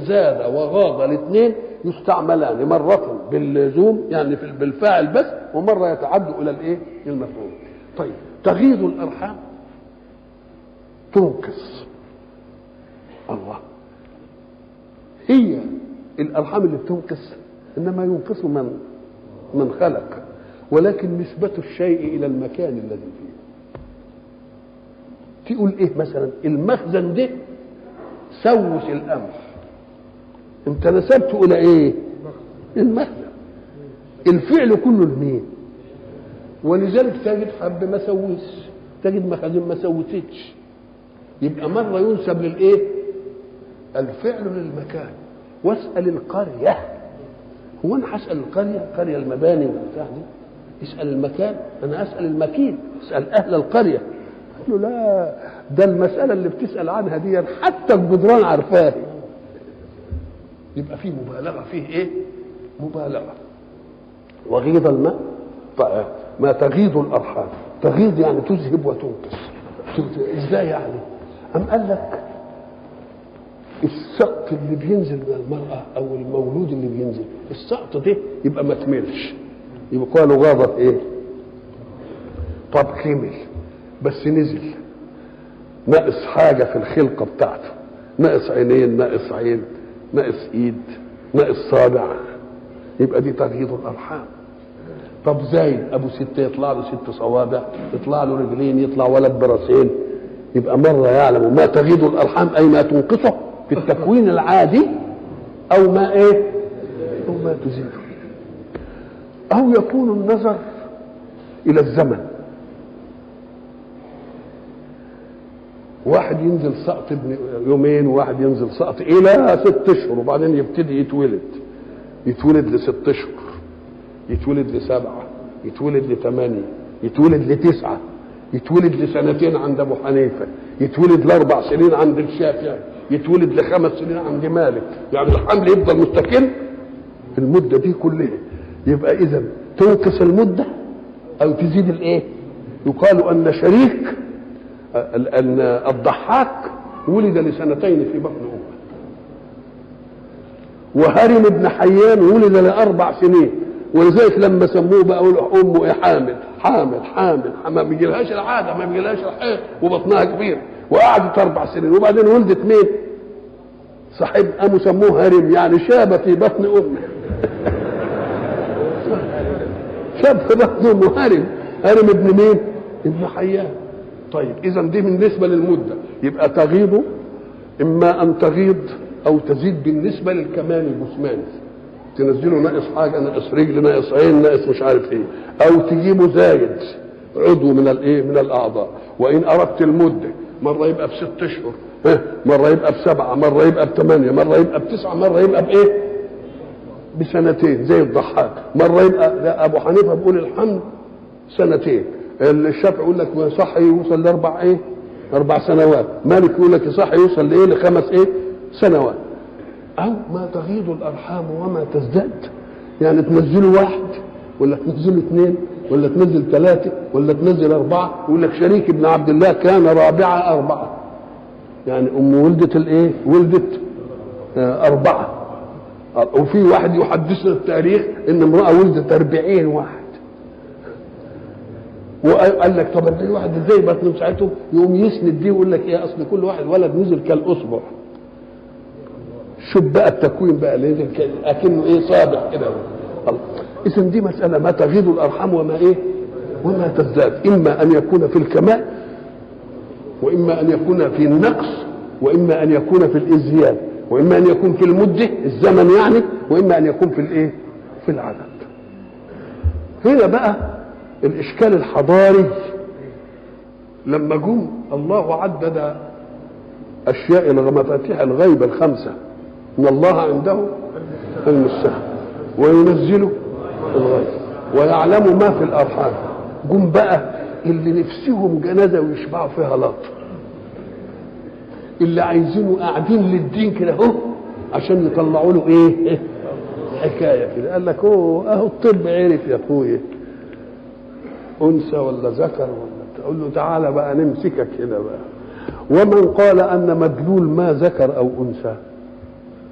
زاد وغاض الاثنين يستعملان مرة باللزوم يعني في بالفاعل بس ومرة يتعد إلى الإيه؟ المفعول. طيب تغيض الأرحام تنقص الله هي الأرحام اللي بتنقص إنما ينقص من من خلق ولكن نسبة الشيء إلى المكان الذي فيه تقول إيه مثلا المخزن ده سوس القمح انت نسبته الى ايه المخزن الفعل كله لمين ولذلك تجد حب ما سوس تجد مخازن ما سوتش يبقى مرة ينسب للايه الفعل للمكان واسأل القرية هو انا هسأل القرية القرية المباني والبتاع دي اسأل المكان انا اسأل المكين اسأل اهل القرية قال له لا ده المسألة اللي بتسأل عنها دي حتى الجدران عارفاها يبقى فيه مبالغة فيه ايه مبالغة وغيض الماء طيب ما تغيض الأرحام تغيض يعني تذهب وتنقص ازاي يعني أم قال لك السقط اللي بينزل من المرأة أو المولود اللي بينزل السقط ده يبقى ما تملش يبقى قالوا غاضت ايه طب كمل بس نزل ناقص حاجة في الخلقة بتاعته ناقص عينين ناقص عين ناقص ايد ناقص صابع يبقى دي تغييض الارحام طب زايد ابو ستة يطلع له ست صوابع يطلع له رجلين يطلع ولد براسين يبقى مرة يعلم ما تغيض الارحام اي ما تنقصه في التكوين العادي او ما ايه او ما تزيده او يكون النظر الى الزمن واحد ينزل سقط ابن يومين وواحد ينزل سقط الى ست اشهر وبعدين يبتدي يتولد يتولد لست اشهر يتولد لسبعه يتولد لثمانيه يتولد لتسعه يتولد لسنتين عند ابو حنيفه يتولد لاربع سنين عند الشافعي يتولد لخمس سنين عند مالك يعني الحمل يفضل مستقل في المده دي كلها يبقى اذا تنقص المده او تزيد الايه يقال ان شريك ان الضحاك ولد لسنتين في بطن امه وهرم ابن حيان ولد لاربع سنين ولذلك لما سموه بقى يقولوا امه ايه حامل حامل حامل ما بيجيلهاش العاده ما بيجيلهاش الحيض وبطنها كبير وقعدت اربع سنين وبعدين ولدت مين؟ صاحب قاموا سموه هرم يعني شاب في بطن امه شاب في بطن امه هرم هرم ابن مين؟ ابن حيان طيب اذا دي بالنسبه للمده يبقى تغيض اما ان تغيض او تزيد بالنسبه للكمال الجسماني تنزله ناقص حاجه ناقص رجل ناقص عين ناقص مش عارف ايه او تجيبه زايد عضو من الايه من الاعضاء وان اردت المده مره يبقى بست اشهر مره يبقى بسبعه مره يبقى بثمانيه مره يبقى بتسعه مره يبقى بايه بسنتين زي الضحاك مره يبقى ابو حنيفه بيقول الحمل سنتين الشافعي يقول لك صح يوصل لاربع ايه اربع سنوات مالك يقول لك صح يوصل لايه لخمس ايه سنوات او ما تغيض الارحام وما تزداد يعني تنزلوا واحد ولا تنزلوا اثنين ولا تنزل ثلاثة ولا تنزل أربعة يقول لك شريك ابن عبد الله كان رابعة أربعة يعني أم ولدت الإيه؟ ولدت آه أربعة وفي واحد يحدثنا التاريخ إن امرأة ولدت أربعين واحد وقال لك طب ازاي واحد ازاي بطنه ساعته يقوم يسند دي ويقول لك ايه اصل كل واحد ولد نزل كالاصبع شوف بقى التكوين بقى اللي نزل اكنه ايه صابع كده اذا دي مساله ما تغيض الارحام وما ايه وما تزداد اما ان يكون في الكمال واما ان يكون في النقص واما ان يكون في الازياد واما ان يكون في المده الزمن يعني واما ان يكون في الايه في العدد هنا بقى الاشكال الحضاري لما جم الله عدد اشياء مفاتيح الغيب الخمسه ان الله عنده علم الساعه وينزل الغيب ويعلم ما في الارحام جم بقى اللي نفسهم جنازه ويشبعوا فيها لط اللي عايزينه قاعدين للدين كده اهو عشان يطلعوا له ايه حكايه كده قال لك اوه اهو الطب عرف يا اخويا انثى ولا ذكر ولا تقول له تعالى بقى نمسكك هنا بقى ومن قال ان مدلول ما ذكر او انثى